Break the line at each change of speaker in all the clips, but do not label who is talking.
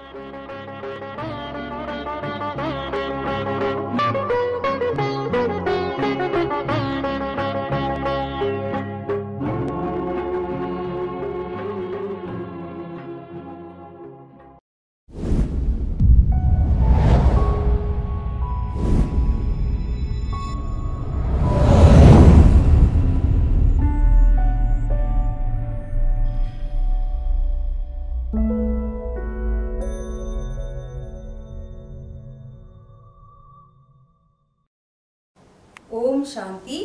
ஓம் சாந்தி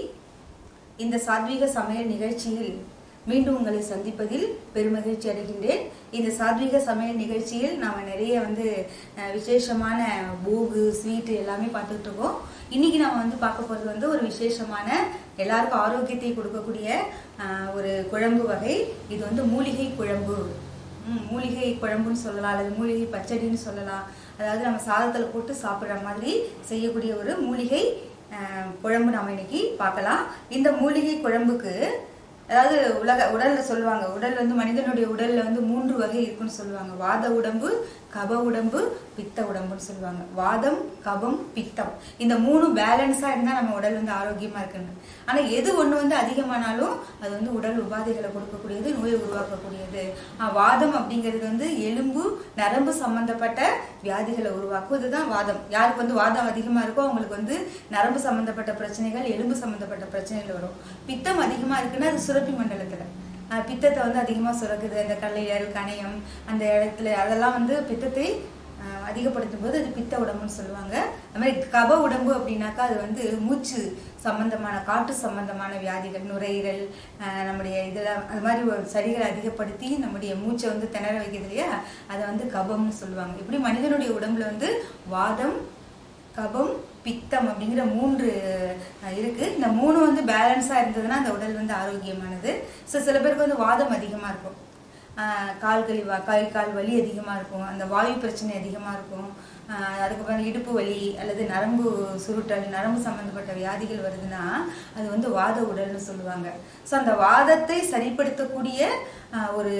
இந்த சாத்வீக சமையல் நிகழ்ச்சியில் மீண்டும் உங்களை சந்திப்பதில் பெருமகிழ்ச்சி அடைகின்றேன் இந்த சாத்வீக சமையல் நிகழ்ச்சியில் நாம் நிறைய வந்து அஹ், விசேஷமான போகு ஸ்வீட்டு எல்லாமே பார்த்துட்டு இருக்கோம் இன்னைக்கு நம்ம வந்து பார்க்க போகிறது வந்து ஒரு விசேஷமான எல்லாருக்கும் ஆரோக்கியத்தை கொடுக்கக்கூடிய அஹ், ஒரு குழம்பு வகை இது வந்து மூலிகை குழம்பு ம், மூலிகை குழம்புன்னு சொல்லலாம் அல்லது மூலிகை பச்சடின்னு சொல்லலாம் அதாவது நம்ம சாதத்தில் போட்டு சாப்பிட்ற மாதிரி செய்யக்கூடிய ஒரு மூலிகை அஹ், குழம்பு நாம இன்னைக்கு பார்க்கலாம் இந்த மூலிகை குழம்புக்கு அதாவது உலக உடல்ல சொல்லுவாங்க உடல் வந்து மனிதனுடைய உடல்ல வந்து மூன்று வகை இருக்குன்னு சொல்லுவாங்க வாத உடம்பு கப உடம்பு பித்த உடம்புன்னு சொல்லுவாங்க வாதம் கபம் பித்தம் இந்த மூணு பேலன்ஸா இருந்தா நம்ம உடல் வந்து ஆரோக்கியமா இருக்குன்னு ஆனா எது ஒண்ணு வந்து அதிகமானாலும் அது வந்து உடல் உபாதைகளை கொடுக்கக்கூடியது நோயை உருவாக்கக்கூடியது ஆஹ் வாதம் அப்படிங்கிறது வந்து எலும்பு நரம்பு சம்பந்தப்பட்ட வியாதிகளை உருவாக்கும் இதுதான் வாதம் யாருக்கு வந்து வாதம் அதிகமா இருக்கோ அவங்களுக்கு வந்து நரம்பு சம்பந்தப்பட்ட பிரச்சனைகள் எலும்பு சம்பந்தப்பட்ட பிரச்சனைகள் வரும் பித்தம் அதிகமா இருக்குன்னா அது சுரப்பி மண்டலத்துல ஆஹ் பித்தத்தை வந்து அதிகமா சுரக்குது அந்த கல்லையல் கணையம் அந்த இடத்துல அதெல்லாம் வந்து பித்தத்தை ஆஹ் அதிகப்படுத்தும் போது அது பித்த உடம்புன்னு சொல்லுவாங்க அது மாதிரி கப உடம்பு அப்படின்னாக்கா அது வந்து மூச்சு சம்பந்தமான காற்று சம்பந்தமான வியாதிகள் நுரையீரல் ஆஹ் நம்முடைய இதெல்லாம் அது மாதிரி ஒரு சளிகளை அதிகப்படுத்தி நம்முடைய மூச்சை வந்து திணற வைக்கிறது இல்லையா அதை வந்து கபம்னு சொல்லுவாங்க இப்படி மனிதனுடைய உடம்புல வந்து வாதம் கபம் பித்தம் அப்படிங்கிற மூன்று அஹ், இருக்கு இந்த மூணு வந்து பேலன்ஸா இருந்ததுன்னா அந்த உடல் வந்து ஆரோக்கியமானது ஸோ சில பேருக்கு வந்து வாதம் அதிகமா இருக்கும் ஆஹ், கால் கழிவா கை கால் வலி அதிகமா இருக்கும் அந்த வாயு பிரச்சனை அதிகமா இருக்கும் ஆஹ், அதுக்கப்புறம் இடுப்பு வலி அல்லது நரம்பு சுருட்டல் நரம்பு சம்பந்தப்பட்ட வியாதிகள் வருதுன்னா அது வந்து வாத உடல்னு சொல்லுவாங்க ஸோ அந்த வாதத்தை சரிப்படுத்தக்கூடிய ஆஹ், ஒரு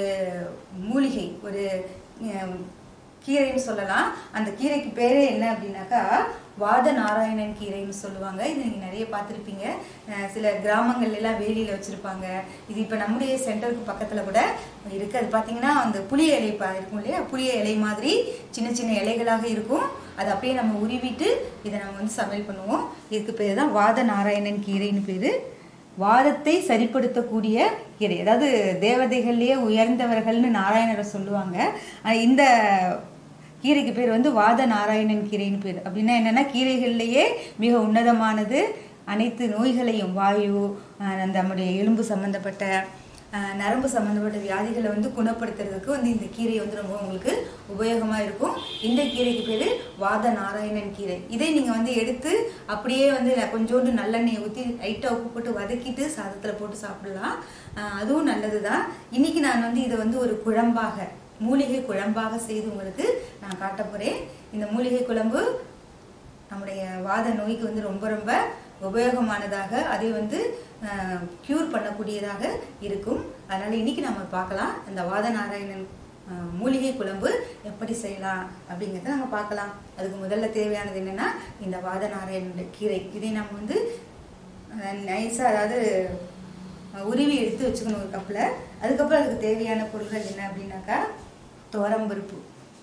மூலிகை ஒரு ஆஹ், கீரைன்னு சொல்லலாம் அந்த கீரைக்கு பேரே என்ன அப்படின்னாக்கா வாத நாராயணன் கீரைன்னு சொல்லுவாங்க இது நீங்க நிறைய பார்த்துருப்பீங்க அஹ் சில கிராமங்கள்ல எல்லாம் வேலியில வச்சிருப்பாங்க இது இப்ப நம்முடைய சென்டருக்கு பக்கத்துல கூட இருக்கு அது பாத்தீங்கன்னா அந்த புளிய இலை பா- இருக்கும் இல்லையா புளிய இலை மாதிரி சின்ன சின்ன இலைகளாக இருக்கும் அதை அப்படியே நம்ம உருவிட்டு இதை நம்ம வந்து சமையல் பண்ணுவோம் இதுக்கு பேர் தான் வாத நாராயணன் கீரைன்னு பேரு வாதத்தை சரிப்படுத்தக்கூடிய கீரை அதாவது தேவதைகள்லயே உயர்ந்தவர்கள்னு நாராயணரை சொல்லுவாங்க ஆனா இந்த கீரைக்கு பேர் வந்து வாத நாராயணன் கீரைன்னு பேர் அப்படின்னா என்னன்னா கீரைகள்லயே மிக உன்னதமானது அனைத்து நோய்களையும் வாயு அஹ் அந்த நம்முடைய எலும்பு சம்பந்தப்பட்ட அஹ் நரம்பு சம்பந்தப்பட்ட வியாதிகளை வந்து குணப்படுத்துறதுக்கு வந்து இந்த கீரை வந்து ரொம்ப உங்களுக்கு உபயோகமா இருக்கும் இந்த கீரைக்கு பேரு வாத நாராயணன் கீரை இதை நீங்க வந்து எடுத்து அப்படியே வந்து ந- கொஞ்சோண்டு நல்லெண்ணெய் ஊற்றி லைட்டாக உப்பு போட்டு வதக்கிட்டு சாதத்துல போட்டு சாப்பிடலாம் அஹ் அதுவும் நல்லதுதான் இன்னைக்கு நான் வந்து இதை வந்து ஒரு குழம்பாக மூலிகை குழம்பாக செய்து உங்களுக்கு நான் காட்ட போறேன் இந்த மூலிகை குழம்பு நம்முடைய வாத நோய்க்கு வந்து ரொம்ப ரொம்ப உபயோகமானதாக அதை வந்து க்யூர் பண்ணக்கூடியதாக இருக்கும் அதனால இன்னைக்கு நம்ம பார்க்கலாம் இந்த வாத நாராயணன் அஹ், மூலிகை குழம்பு எப்படி செய்யலாம் அப்படிங்கிறத நம்ம பார்க்கலாம் அதுக்கு முதல்ல தேவையானது என்னன்னா இந்த வாத நாராயணனுடைய கீரை இதை நம்ம வந்து நைஸாக அதாவது அஹ், உருவி எடுத்து வச்சுக்கணும் ஒரு கப்பில் அதுக்கப்புறம் அதுக்கு தேவையான பொருட்கள் என்ன அப்படின்னாக்கா துவரம்பருப்பு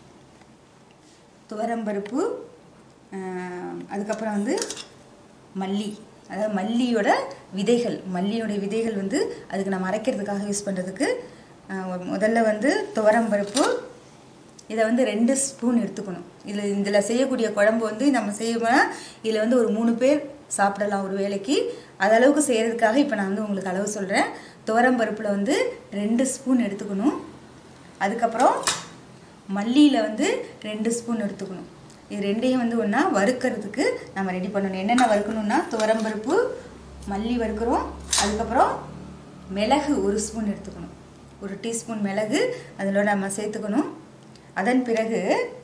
துவரம்பருப்பு ஆஹ், அதுக்கப்புறம் வந்து மல்லி அதாவது மல்லியோட விதைகள் மல்லியோட விதைகள் வந்து அதுக்கு நம்ம அரைக்கிறதுக்காக யூஸ் பண்ணுறதுக்கு முதல்ல வந்து துவரம்பருப்பு இதை வந்து ரெண்டு ஸ்பூன் எடுத்துக்கணும் இதில் இதில் செய்யக்கூடிய குழம்பு வந்து நம்ம செய்யணும்னா இதில் வந்து ஒரு மூணு பேர் சாப்பிடலாம் ஒரு வேளைக்கு அது அளவுக்கு செய்கிறதுக்காக இப்போ நான் வந்து உங்களுக்கு அளவு சொல்கிறேன் துவரம்பருப்பில் வந்து ரெண்டு ஸ்பூன் எடுத்துக்கணும் அதுக்கப்புறம் மல்லியில் வந்து ரெண்டு ஸ்பூன் எடுத்துக்கணும் இது ரெண்டையும் வந்து ஒன்றா வறுக்கிறதுக்கு நம்ம ரெடி பண்ணணும் என்னென்ன வறுக்கணும்னா துவரம்பருப்பு மல்லி வறுக்கிறோம் அதுக்கப்புறம் மிளகு ஒரு ஸ்பூன் எடுத்துக்கணும் ஒரு டீஸ்பூன் மிளகு அதில் நம்ம சேர்த்துக்கணும் அதன் பிறகு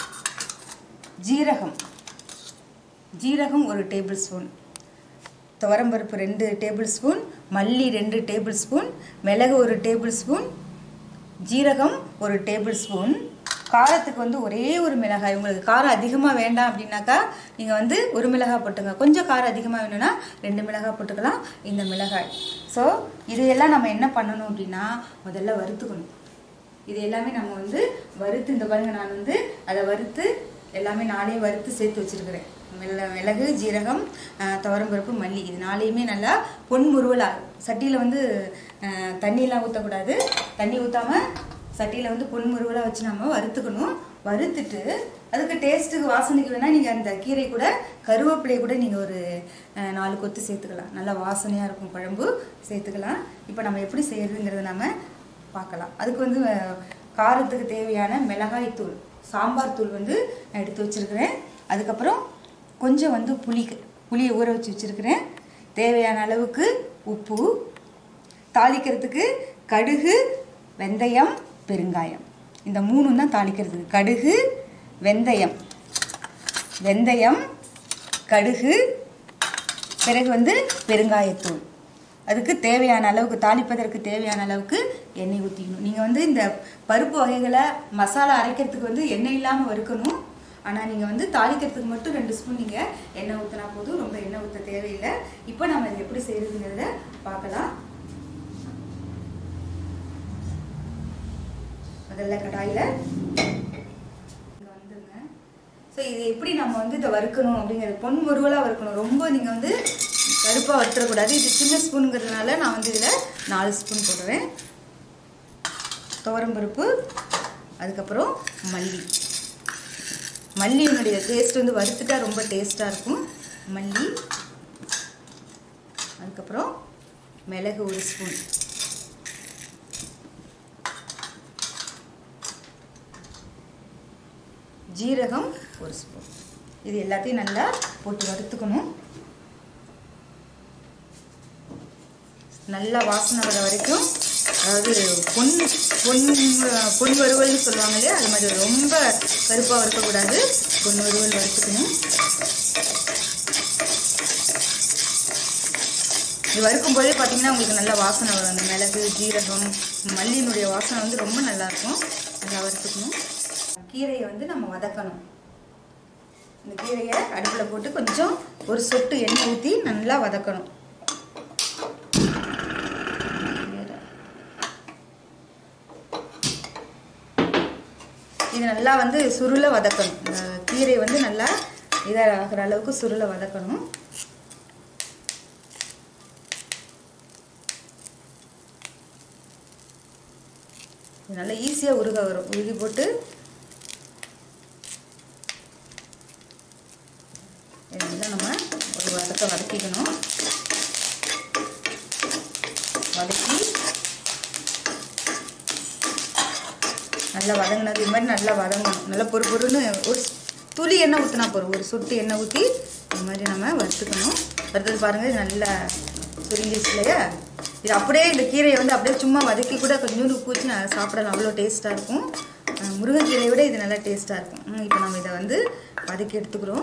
ஜீரகம் ஜீரகம் ஒரு டேபிள் ஸ்பூன் துவரம்பருப்பு ரெண்டு டேபிள் ஸ்பூன் மல்லி ரெண்டு டேபிள் ஸ்பூன் மிளகு ஒரு டேபிள் ஸ்பூன் ஜீரகம் ஒரு டேபிள் ஸ்பூன் காரத்துக்கு வந்து ஒரே ஒரு மிளகாய் உங்களுக்கு காரம் அதிகமாக வேண்டாம் அப்படின்னாக்கா நீங்கள் வந்து ஒரு மிளகாய் போட்டுங்க கொஞ்சம் காரம் அதிகமாக வேணும்னா ரெண்டு மிளகாய் போட்டுக்கலாம் இந்த மிளகாய் ஸோ இதையெல்லாம் நம்ம என்ன பண்ணணும் அப்படின்னா முதல்ல வறுத்துக்கணும் இது எல்லாமே நம்ம வந்து வறுத்து இந்த பாருங்க நான் வந்து அதை வறுத்து எல்லாமே நானே வறுத்து சேர்த்து வச்சிருக்கிறேன் மிள மிளகு ஜீரகம் ஆஹ், துவரம்பருப்பு மல்லி இது நாளையுமே நல்லா பொன் முருவலா சட்டியில் வந்து ஆஹ், தண்ணியெல்லாம் ஊற்றக்கூடாது தண்ணி ஊற்றாம சட்டியில் வந்து பொன் முருவலா வச்சு நம்ம வறுத்துக்கணும் வறுத்துட்டு அதுக்கு டேஸ்ட்டுக்கு வாசனைக்கு வேணால் நீங்கள் அந்த கீரை கூட கருவேப்பிலையை கூட நீங்கள் ஒரு ஆஹ், நாலு கொத்து சேர்த்துக்கலாம் நல்லா வாசனையாக இருக்கும் குழம்பு சேர்த்துக்கலாம் இப்போ நம்ம எப்படி செய்யறதுங்கிறத நம்ம பார்க்கலாம் அதுக்கு வந்து அஹ், காரத்துக்கு தேவையான மிளகாய் தூள் சாம்பார் தூள் வந்து நான் எடுத்து வச்சிருக்கிறேன் அதுக்கப்புறம் கொஞ்சம் வந்து புளி புளியை ஊற வச்சு வச்சிருக்கிறேன் தேவையான அளவுக்கு உப்பு தாளிக்கிறதுக்கு கடுகு வெந்தயம் பெருங்காயம் இந்த மூணும் தான் தாளிக்கிறதுக்கு கடுகு வெந்தயம் வெந்தயம் கடுகு பிறகு வந்து பெருங்காயத்தூள் அதுக்கு தேவையான அளவுக்கு தாளிப்பதற்கு தேவையான அளவுக்கு எண்ணெய் ஊற்றிக்கணும் நீங்கள் வந்து இந்த பருப்பு வகைகளை மசாலா அரைக்கிறதுக்கு வந்து எண்ணெய் இல்லாமல் வறுக்கணும் ஆனால் நீங்கள் வந்து தாளிக்கிறதுக்கு மட்டும் ரெண்டு ஸ்பூன் நீங்கள் எண்ணெய் ஊற்றினா போதும் ரொம்ப எண்ணெய் ஊற்ற தேவையில்லை இப்போ நம்ம இது எப்படி செய்யறதுங்கிறத பார்க்கலாம் முதல்ல கடாயில் இங்கே வந்துங்க ஸோ இது எப்படி நம்ம வந்து இதை வறுக்கணும் அப்படிங்கிறது பொன் முருவலாக வறுக்கணும் ரொம்ப நீங்கள் வந்து கருப்பாக வறுத்துடக்கூடாது இது சின்ன ஸ்பூனுங்கிறதுனால நான் வந்து இதில் நாலு ஸ்பூன் போடுவேன் துவரம்பருப்பு அதுக்கப்புறம் மல்லி மல்லியினுடைய டேஸ்ட் வந்து வறுத்துட்டா ரொம்ப டேஸ்ட்டாக இருக்கும் மல்லி அதுக்கப்புறம் மிளகு ஒரு ஸ்பூன் ஜீரகம் ஒரு ஸ்பூன் இது எல்லாத்தையும் நல்லா போட்டு வறுத்துக்கணும் நல்லா வாசனை வர வரைக்கும் அதாவது பொன் பொன் பொன் வறுவல்னு சொல்லுவாங்க இல்லையா அது மாதிரி ரொம்ப கருப்பாக வறுக்கக்கூடாது பொன் வறுவல் வறுத்துக்கணும் இது வறுக்கும் போதே பார்த்தீங்கன்னா உங்களுக்கு நல்ல வாசனை வரும் அந்த மிளகு ஜீரகம் மல்லியினுடைய வாசனை வந்து ரொம்ப நல்லா இருக்கும் நல்லா வறுத்துக்கணும் கீரையை வந்து நம்ம வதக்கணும் இந்த கீரையை அடுப்பில் போட்டு கொஞ்சம் ஒரு சொட்டு எண்ணெய் ஊற்றி நல்லா வதக்கணும் இது நல்லா வந்து சுருளை வதக்கணும் இந்த கீரை வந்து நல்லா இதாக ஆகிற அளவுக்கு சுருளை வதக்கணும் இது நல்லா ஈஸியாக உருக வரும் உருகி போட்டு இதை வந்து நம்ம ஒரு வதக்க வதக்கிக்கணும் வதக்கி நல்லா வதங்கினது இது மாதிரி நல்லா வதங்கணும் நல்லா பொறு பொறுன்னு ஒரு துளி எண்ணெய் ஊற்றினா போதும் ஒரு சொட்டு எண்ணெய் ஊற்றி இது மாதிரி நம்ம வறுத்துக்கணும் வறுத்தது பாருங்கள் இது நல்லா சுருங்கிடுச்சு இல்லையா இது அப்படியே இந்த கீரையை வந்து அப்படியே சும்மா வதக்கி கூட கொஞ்சோண்டு உப்பு வச்சு நான் சாப்பிடலாம் அவ்வளோ டேஸ்ட்டாக இருக்கும் அஹ் முருங்கைக்கீரையை விட இது நல்லா டேஸ்ட்டாக இருக்கும் ம், இப்போ நம்ம இதை வந்து வதக்கி எடுத்துக்கிறோம்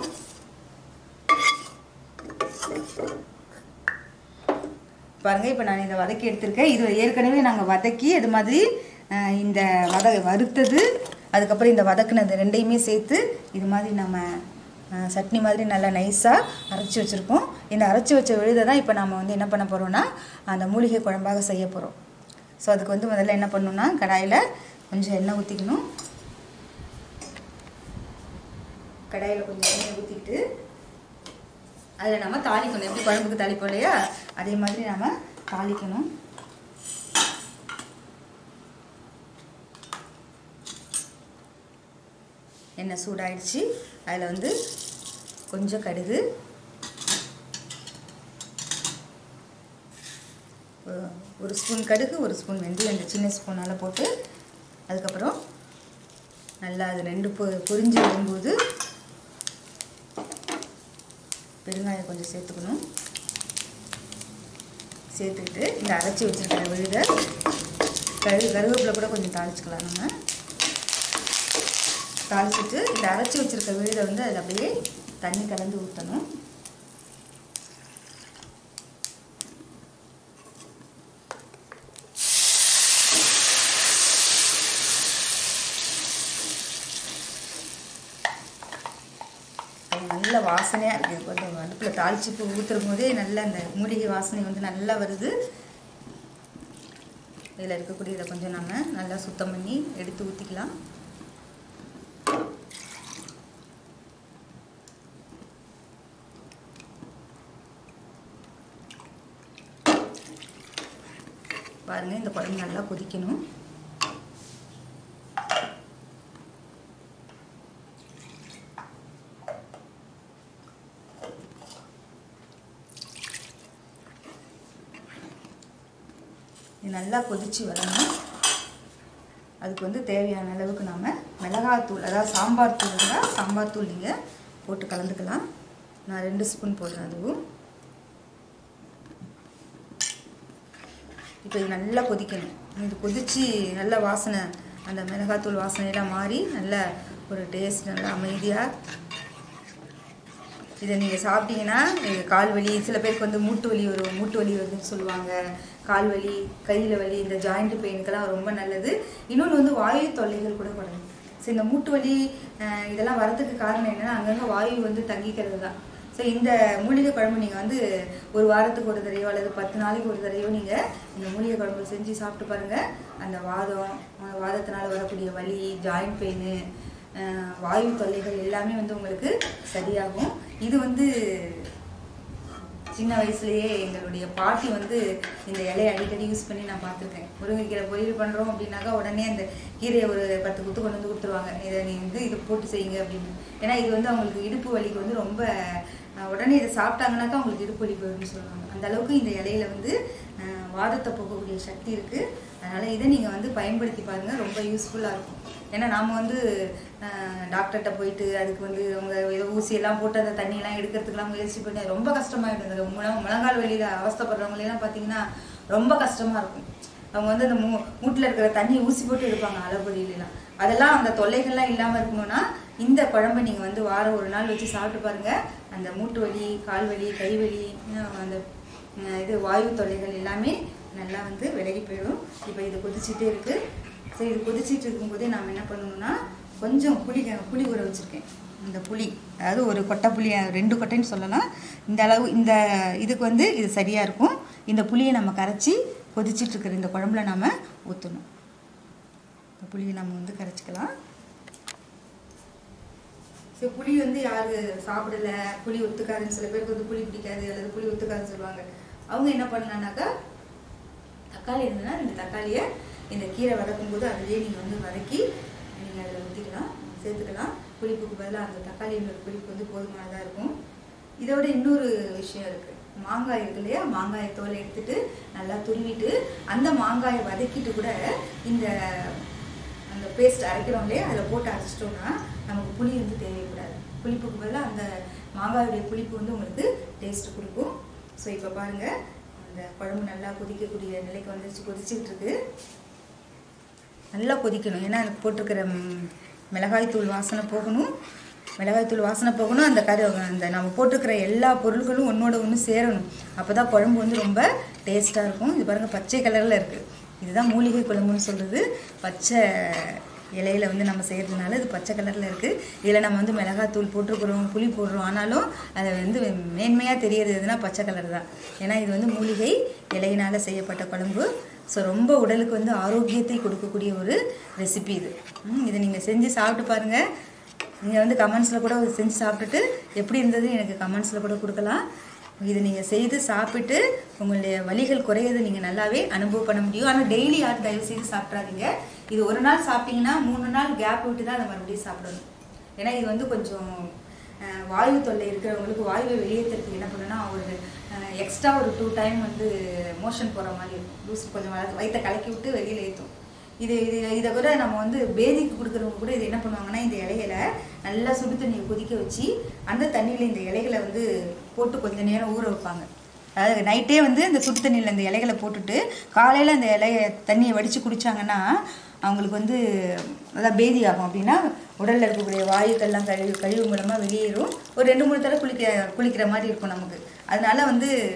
பாருங்க இப்போ நான் இதை வதக்கி எடுத்திருக்கேன் இது ஏற்கனவே நாங்கள் வதக்கி அது மாதிரி அஹ், இந்த வத வறுத்தது அதுக்கப்புறம் இந்த வதக்குனது ரெண்டையுமே சேர்த்து இது மாதிரி நம்ம அஹ், சட்னி மாதிரி நல்லா நைஸாக அரைச்சி வச்சுருக்கோம் இந்த அரைச்சி வச்ச விழுதை தான் இப்போ நம்ம வந்து என்ன பண்ண போகிறோம்னா அந்த மூலிகை குழம்பாக செய்ய போகிறோம் ஸோ அதுக்கு வந்து முதல்ல என்ன பண்ணணும்னா கடாயில் கொஞ்சம் எண்ணெய் ஊற்றிக்கணும் கடாயில் கொஞ்சம் எண்ணெய் ஊற்றிக்கிட்டு அதில் நம்ம தாளிக்கணும் எப்படி குழம்புக்கு தாளிப்போம் இல்லையா அதே மாதிரி நம்ம தாளிக்கணும் எண்ணெய் சூடாயிடுச்சு அதில் வந்து கொஞ்சம் கடுகு ஒ- ஒரு ஸ்பூன் கடுகு ஒரு ஸ்பூன் வெந்தயம் இந்த சின்ன ஸ்பூனால் போட்டு அதுக்கப்புறம் நல்லா அது ரெண்டு பொ பொரிஞ்சு வரும்போது பெருங்காயம் கொஞ்சம் சேர்த்துக்கணும் சேர்த்துக்கிட்டு இந்த அரைச்சி வச்சிருக்கிற விழுத கரு கருவேப்பிலை கூட கொஞ்சம் தாளிச்சுக்கலாம் நம்ம தாளிச்சிட்டு இந்த அரைச்சி வச்சிருக்க விழுதை வந்து அதில் அப்படியே தண்ணி கலந்து ஊற்றணும் நல்ல வாசனையாக இருக்குது கொஞ்சம் அடுப்பில் தாளிச்சிப்பு ஊற்றுற போதே நல்ல அந்த மூலிகை வாசனை வந்து நல்லா வருது இதில் இருக்கக்கூடிய இதை கொஞ்சம் நம்ம நல்லா சுத்தம் பண்ணி எடுத்து ஊற்றிக்கலாம் பாருங்கள் இந்த குழம்பு நல்லா கொதிக்கணும் இது நல்லா கொதிச்சு வரணும் அதுக்கு வந்து தேவையான அளவுக்கு நாம் மிளகாத்தூள் அதாவது சாம்பார் தூள் இருந்தால் சாம்பார் தூள் நீங்கள் போட்டு கலந்துக்கலாம் நான் ரெண்டு ஸ்பூன் போடுறேன் அதுவும் இப்போ இது நல்லா கொதிக்கணும் இது கொதித்து நல்ல வாசனை அந்த மிளகாத்தூள் வாசனையெல்லாம் மாறி நல்ல ஒரு டேஸ்ட் நல்லா அமைதியாக இதை நீங்கள் சாப்பிட்டீங்கன்னா இது கால் வலி சில பேருக்கு வந்து மூட்டு வலி வரும் மூட்டு வலி வருதுன்னு சொல்லுவாங்க கால் வலி கையில் வலி இந்த ஜாயிண்ட் பெயினுக்கெல்லாம் ரொம்ப நல்லது இன்னொன்று வந்து வாயு தொல்லைகள் கூட குறையும் ஸோ இந்த மூட்டு வலி அஹ், இதெல்லாம் வரதுக்கு காரணம் என்னென்னா அங்கங்கே வாயு வந்து தங்கிக்கிறது தான் ஸோ இந்த மூலிகை குழம்பு நீங்கள் வந்து ஒரு வாரத்துக்கு ஒரு தடவையோ அல்லது பத்து நாளைக்கு ஒரு தடவையோ நீங்கள் இந்த மூலிகை குழம்பு செஞ்சு சாப்பிட்டு பாருங்கள் அந்த வாதம் அஹ், வாதத்தினால வரக்கூடிய வலி ஜாயிண்ட் பெயின் வாயு தொல்லைகள் எல்லாமே வந்து உங்களுக்கு சரியாகும் இது வந்து சின்ன வயசுலயே எங்களுடைய பாட்டி வந்து இந்த இலையை அடிக்கடி யூஸ் பண்ணி நான் பார்த்துருக்கேன் முருங்கைக்கீரை பொரியல் பண்ணுறோம் அப்படின்னாக்கா உடனே அந்த கீரையை ஒரு பத்து குத்து கொண்டு வந்து கொடுத்துருவாங்க இதை நீ வந்து இது போட்டு செய்யுங்க அப்படின்னு ஏன்னா இது வந்து அவங்களுக்கு இடுப்பு வலிக்கு வந்து ரொம்ப அஹ், உடனே இதை சாப்பிட்டாங்கனாக்கா அவங்களுக்கு இடுப்பு வலி போயிடும்னு சொல்லுவாங்க அந்த அளவுக்கு இந்த இலையில வந்து அஹ், வாதத்தை போக்கக்கூடிய சக்தி இருக்குது அதனால் இதை நீங்கள் வந்து பயன்படுத்தி பாருங்கள் ரொம்ப யூஸ்ஃபுல்லாக இருக்கும் ஏன்னா நாம் வந்து டாக்டர்கிட்ட போயிட்டு அதுக்கு வந்து அவங்க ஏதோ ஊசியெல்லாம் போட்டு அந்த தண்ணியெல்லாம் எடுக்கிறதுக்கெல்லாம் முயற்சி பண்ணி அது ரொம்ப கஷ்டமாயிடும் இந்த முழ முழங்கால் வலியில் அவஸ்தைப்படுறவங்களெல்லாம் பார்த்தீங்கன்னா ரொம்ப கஷ்டமாக இருக்கும் அவங்க வந்து அந்த மூ மூட்டில் இருக்கிற தண்ணி ஊசி போட்டு எடுப்பாங்க அளவடியிலாம் அதெல்லாம் அந்த தொல்லைகள்லாம் இல்லாமல் இருக்கணும்னா இந்த குழம்பை நீங்கள் வந்து வாரம் ஒரு நாள் வச்சு சாப்பிட்டு பாருங்கள் அந்த மூட்டு வலி கால் வலி கை வலி அஹ் அந்த அஹ் இது வாயு தொல்லைகள் எல்லாமே நல்லா வந்து விலகி போயிடும் இப்போ இது கொதிச்சுட்டே இருக்குது ஸோ இது கொதிச்சிட்டு இருக்கும்போதே நாம் என்ன பண்ணணும்னா கொஞ்சம் புளி புளி ஊற வச்சுருக்கேன் இந்த புளி அதாவது ஒரு கொட்டை புளி ரெண்டு கொட்டைன்னு சொல்லலாம் இந்த அளவு இந்த இதுக்கு வந்து இது சரியாக இருக்கும் இந்த புளியை நம்ம கரைச்சி கொதிச்சிட்டு இருக்கிற இந்த குழம்புல நாம் ஊற்றணும் இந்த புளியை நம்ம வந்து கரைச்சிக்கலாம் ஸோ புளி வந்து யார் சாப்பிடல புளி ஒத்துக்காதுன்னு சில பேருக்கு வந்து புளி பிடிக்காது அல்லது புளி ஒத்துக்காதுன்னு சொல்லுவாங்க அவங்க என்ன பண்ணலான்னாக்கா தக்காளி இருந்ததுன்னா ரெண்டு தக்காளியை இந்த கீரை வதக்கும் போது அதுலேயே நீங்கள் வந்து வதக்கி நீங்கள் அதில் ஊற்றிக்கலாம் சேர்த்துக்கலாம் புளிப்புக்கு பதிலாக அந்த தக்காளியோட புளிப்பு வந்து போதுமானதாக இருக்கும் இதோட இன்னொரு விஷயம் இருக்குது மாங்காய் இருக்கு இல்லையா மாங்காயை தோலை எடுத்துட்டு நல்லா துருவிட்டு அந்த மாங்காயை வதக்கிட்டு கூட இந்த அந்த பேஸ்ட் அரைக்கிறோம் இல்லையா அதில் போட்டு அரைச்சிட்டோம்னா நமக்கு புளி வந்து தேவைப்படாது புளிப்புக்கு பதிலாக அந்த மாங்காயுடைய புளிப்பு வந்து உங்களுக்கு டேஸ்ட் கொடுக்கும் ஸோ இப்போ பாருங்கள் அந்த குழம்பு நல்லா கொதிக்கக்கூடிய நிலைக்கு வந்துருச்சு கொதிச்சுட்டு இருக்கு நல்லா கொதிக்கணும் ஏன்னா அதுக்கு போட்டிருக்கிற ம், மிளகாய்த்தூள் வாசனை போகணும் மிளகாய்த்தூள் வாசனை போகணும் அந்த கரு அந்த நம்ம போட்டிருக்கிற எல்லா பொருட்களும் ஒன்றோட ஒன்று சேரணும் அப்போ தான் குழம்பு வந்து ரொம்ப டேஸ்ட்டாக இருக்கும் இது பாருங்கள் பச்சை கலரில் இருக்குது இதுதான் மூலிகை குழம்புன்னு சொல்கிறது பச்சை இலையில வந்து நம்ம செய்கிறதுனால இது பச்சை கலரில் இருக்குது இதில் நம்ம வந்து மிளகாத்தூள் போட்டிருக்கிறோம் புளி போடுறோம் ஆனாலும் அது வந்து மேன்மையாக தெரியறது எதுனா பச்சை கலர் தான் ஏன்னா இது வந்து மூலிகை இலையினால் செய்யப்பட்ட குழம்பு ஸோ ரொம்ப உடலுக்கு வந்து ஆரோக்கியத்தை கொடுக்கக்கூடிய ஒரு ரெசிபி இது ம், இதை நீங்கள் செஞ்சு சாப்பிட்டு பாருங்கள் நீங்கள் வந்து கமெண்ட்ஸில் கூட செஞ்சு சாப்பிட்டுட்டு எப்படி இருந்தது எனக்கு கமெண்ட்ஸில் கூட கொடுக்கலாம் இதை நீங்கள் செய்து சாப்பிட்டு உங்களுடைய வலிகள் குறையதை நீங்கள் நல்லாவே அனுபவம் பண்ண முடியும் ஆனால் டெய்லி யாரும் தயவு செய்து சாப்பிட்றாதீங்க இது ஒரு நாள் சாப்பிட்டீங்கன்னா மூணு நாள் கேப் விட்டு தான் அதை மறுபடியும் சாப்பிடணும் ஏன்னா இது வந்து கொஞ்சம் அஹ், வாயு தொல்லை இருக்கிறவங்களுக்கு வாயுவை வெளியேற்றுறதுக்கு என்ன பண்ணுன்னா ஒரு எக்ஸ்ட்ரா ஒரு டூ டைம் வந்து மோஷன் போகிற மாதிரி இருக்கும் லூஸ் கொஞ்சம் வள- வயித்தை கலக்கி விட்டு வெளியில் ஏற்றும் இது இது இதை கூட நம்ம வந்து பேதிக்கு கொடுக்குறவங்க கூட இது என்ன பண்ணுவாங்கன்னா இந்த இலைகளை நல்லா சுடு தண்ணியை கொதிக்க வச்சு அந்த தண்ணியில் இந்த இலைகளை வந்து போட்டு கொஞ்ச நேரம் ஊற வைப்பாங்க அதாவது நைட்டே வந்து அந்த சுடு தண்ணியில் அந்த இலைகளை போட்டுட்டு காலையில் அந்த இலைய தண்ணியை வடித்து குடித்தாங்கன்னா அவங்களுக்கு வந்து அதான் பேதி ஆகும் அப்படின்னா உடலில் இருக்கக்கூடிய வாயுக்கள்லாம் கழிவு கழிவு மூலமாக வெளியேறும் ஒரு ரெண்டு மூணு தடவை குளிக்க குளிக்கிற மாதிரி இருக்கும் நமக்கு அதனால வந்து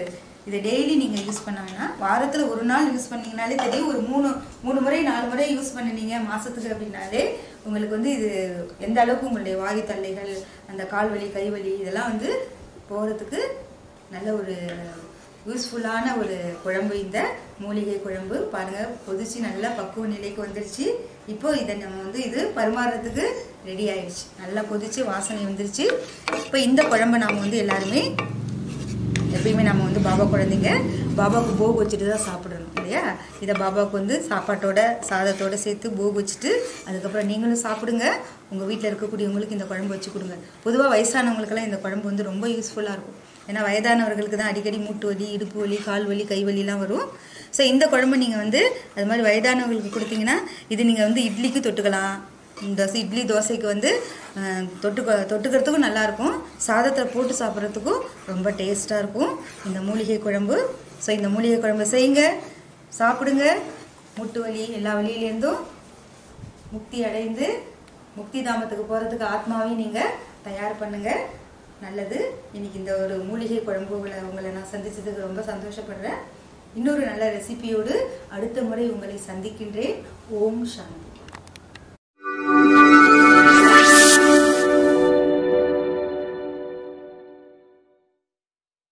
இதை டெய்லி நீங்கள் யூஸ் பண்ண வேணாம் வாரத்தில் ஒரு நாள் யூஸ் பண்ணீங்கனாலே தெரியும் ஒரு மூணு மூணு முறை நாலு முறை யூஸ் பண்ணினீங்க மாதத்துக்கு அப்படின்னாலே உங்களுக்கு வந்து இது எந்த அளவுக்கு உங்களுடைய வாயு தொல்லைகள் அந்த கால் வலி கை வலி இதெல்லாம் வந்து போகிறதுக்கு நல்ல ஒரு யூஸ்ஃபுல்லான ஒரு குழம்பு இந்த மூலிகை குழம்பு பாருங்க கொதிச்சு நல்லா பக்குவ நிலைக்கு வந்துருச்சு இப்போ இதை நம்ம வந்து இது பரிமாறுறதுக்கு ரெடி ஆயிடுச்சு நல்லா கொதிச்சு வாசனை வந்துருச்சு இப்போ இந்த குழம்பை நாம வந்து எல்லாருமே எப்பயுமே நம்ம வந்து பாபா குழந்தைங்க பாபாவுக்கு போக் வச்சுட்டு தான் சாப்பிடணும் இல்லையா இதை பாபாவுக்கு வந்து சாப்பாட்டோட சாதத்தோட சேர்த்து போக் வச்சுட்டு அதுக்கப்புறம் நீங்களும் சாப்பிடுங்க உங்கள் வீட்டில் இருக்கக்கூடியவங்களுக்கு இந்த குழம்பு வச்சு கொடுங்க பொதுவாக வயசானவங்களுக்கெல்லாம் இந்த குழம்பு வந்து ரொம்ப யூஸ்ஃபுல்லாக இருக்கும் ஏன்னா வயதானவர்களுக்கு தான் அடிக்கடி மூட்டு வலி இடுப்பு வலி கால் வலி கை வலிலாம் வரும் ஸோ இந்த குழம்பு நீங்கள் வந்து அது மாதிரி வயதானவங்களுக்கு கொடுத்தீங்கன்னா இது நீங்கள் வந்து இட்லிக்கு தொட்டுக்கலாம் தோசை இட்லி தோசைக்கு வந்து அஹ், தொட்டுக்க தொட்டுக்கிறதுக்கும் நல்லாயிருக்கும் சாதத்தில் போட்டு சாப்பிட்றதுக்கும் ரொம்ப டேஸ்ட்டாக இருக்கும் இந்த மூலிகை குழம்பு ஸோ இந்த மூலிகை குழம்பு செய்யுங்க சாப்பிடுங்க முட்டு வலி எல்லா வலியிலேருந்தும் முக்தி அடைந்து முக்தி தாமத்துக்கு போகிறதுக்கு ஆத்மாவையும் நீங்கள் தயார் பண்ணுங்க நல்லது இன்னைக்கு இந்த ஒரு மூலிகை குழம்பு உங்களை உங்களை நான் சந்திச்சதுக்கு ரொம்ப சந்தோஷப்படுறேன் இன்னொரு நல்ல ரெசிபியோடு அடுத்த முறை உங்களை சந்திக்கின்றேன் ஓம் சாந்தி